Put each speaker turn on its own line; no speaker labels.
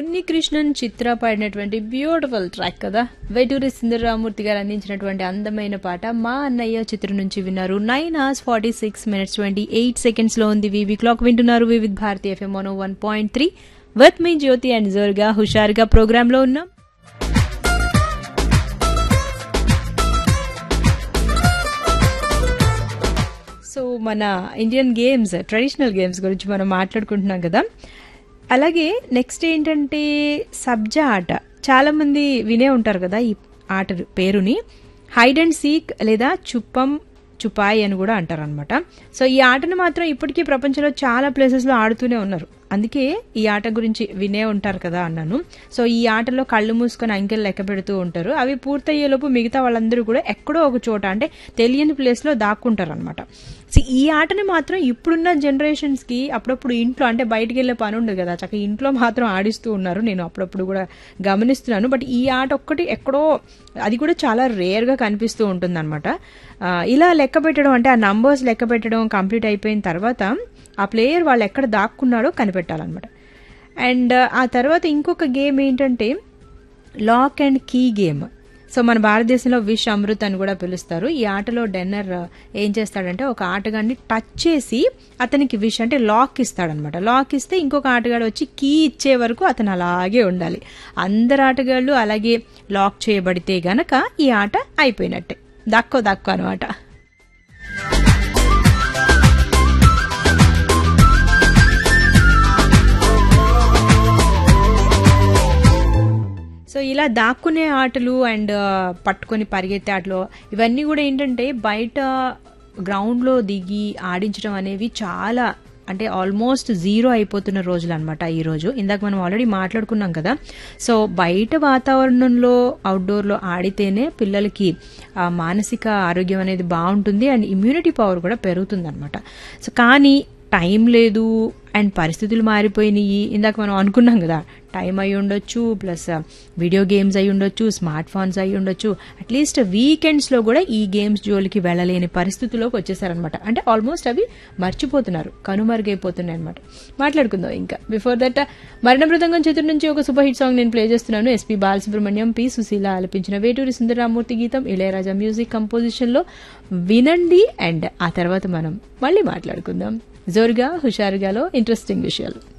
ఉన్నికృష్ణన్ చిత్ర పాడినటువంటి beautiful track కదా వేటూరి సుందరరామూర్తి గారు అందించినటువంటి అందమైన పాట మా అన్నయ్య చిత్రం నుంచి విన్నారు nine hours forty six minutes twenty eight seconds లో ఉంది వివి క్లాక్ వింటున్నారు Vividh Bharati FM one one point three with మీ జ్యోతి అండ్ జోర్గా హుషారుగా ప్రోగ్రామ్ లో ఉన్నాం సో మన ఇండియన్ గేమ్స్ ట్రెడిషనల్ గేమ్స్ గురించి మనం మాట్లాడుకుంటున్నాం కదా అలాగే నెక్స్ట్ ఏంటంటే సబ్జా ఆట చాలా మంది వినే ఉంటారు కదా ఈ ఆట పేరుని హైడ్ అండ్ సీక్ లేదా చుప్పం చుపాయి అని కూడా అంటారు అనమాట సో ఈ ఆటను మాత్రం ఇప్పటికీ ప్రపంచంలో చాలా ప్లేసెస్లో ఆడుతూనే ఉన్నారు అందుకే ఈ ఆట గురించి వినే ఉంటారు కదా అన్నాను సో ఈ ఆటలో కళ్ళు మూసుకొని అంకెలు లెక్క పెడుతూ ఉంటారు అవి పూర్తయ్యేలోపు మిగతా వాళ్ళందరూ కూడా ఎక్కడో ఒక చోట అంటే తెలియని ప్లేస్లో దాక్కుంటారు అనమాట సో ఈ ఆటని మాత్రం ఇప్పుడున్న జనరేషన్స్కి అప్పుడప్పుడు ఇంట్లో అంటే బయటికి వెళ్ళే పని ఉండదు కదా చక్కగా ఇంట్లో మాత్రం ఆడిస్తూ ఉన్నారు నేను అప్పుడప్పుడు కూడా గమనిస్తున్నాను బట్ ఈ ఆట ఒక్కటి ఎక్కడో అది కూడా చాలా రేర్గా కనిపిస్తూ ఉంటుంది అనమాట ఇలా లెక్క పెట్టడం అంటే ఆ నంబర్స్ లెక్క పెట్టడం కంప్లీట్ అయిపోయిన తర్వాత ఆ ప్లేయర్ వాళ్ళు ఎక్కడ దాక్కున్నాడో కనిపెట్టాలన్నమాట అండ్ ఆ తర్వాత ఇంకొక గేమ్ ఏంటంటే lock and key game so మన భారతదేశంలో విష్ అమృత్ అని కూడా పిలుస్తారు ఈ ఆటలో డెన్నర్ ఏం చేస్తాడంటే ఒక ఆటగాడిని టచ్ చేసి అతనికి విష్ అంటే లాక్ ఇస్తాడనమాట లాక్ ఇస్తే ఇంకొక ఆటగాడు వచ్చి కీ ఇచ్చే వరకు అతను అలాగే ఉండాలి అందరు ఆటగాళ్ళు అలాగే లాక్ చేయబడితే గనక ఈ ఆట అయిపోయినట్టే దక్కో దక్కో అనమాట సో ఇలా దాక్కునే ఆటలు అండ్ పట్టుకొని పరిగెత్తే ఆటలు ఇవన్నీ కూడా ఏంటంటే బయట గ్రౌండ్లో దిగి ఆడించడం అనేవి చాలా అంటే ఆల్మోస్ట్ జీరో అయిపోతున్న రోజులు అనమాట ఈ రోజు ఇందాక మనం ఆల్రెడీ మాట్లాడుకున్నాం కదా సో బయట వాతావరణంలో అవుట్డోర్లో ఆడితేనే పిల్లలకి మానసిక ఆరోగ్యం అనేది బాగుంటుంది అండ్ ఇమ్యూనిటీ పవర్ కూడా పెరుగుతుంది అనమాట సో కానీ టైం లేదు అండ్ పరిస్థితులు మారిపోయినాయి ఇందాక మనం అనుకున్నాం కదా టైం అయి ఉండొచ్చు ప్లస్ వీడియో గేమ్స్ అయి ఉండొచ్చు స్మార్ట్ ఫోన్స్ అయి ఉండొచ్చు అట్లీస్ట్ వీకెండ్స్లో కూడా ఈ గేమ్స్ జోలికి వెళ్ళలేని పరిస్థితుల్లోకి వచ్చేసారనమాట అంటే ఆల్మోస్ట్ అవి మర్చిపోతున్నారు కనుమరుగైపోతున్నాయి అనమాట మాట్లాడుకుందాం ఇంకా బిఫోర్ దట్ మరణ మృదంగం చిత్రం నుంచి ఒక సూపర్ హిట్ సాంగ్ నేను ప్లే చేస్తున్నాను ఎస్పీ బాలసుబ్రహ్మణ్యం పి సుశీల ఆలపించిన వేటూరి సుందరరామూర్తి గీతం ఇళయరాజా మ్యూజిక్ కంపోజిషన్లో వినండి అండ్ ఆ తర్వాత మనం మళ్ళీ మాట్లాడుకుందాం జోరుగా హుషారుగాలో ఇంట్రెస్టింగ్ విషయాలు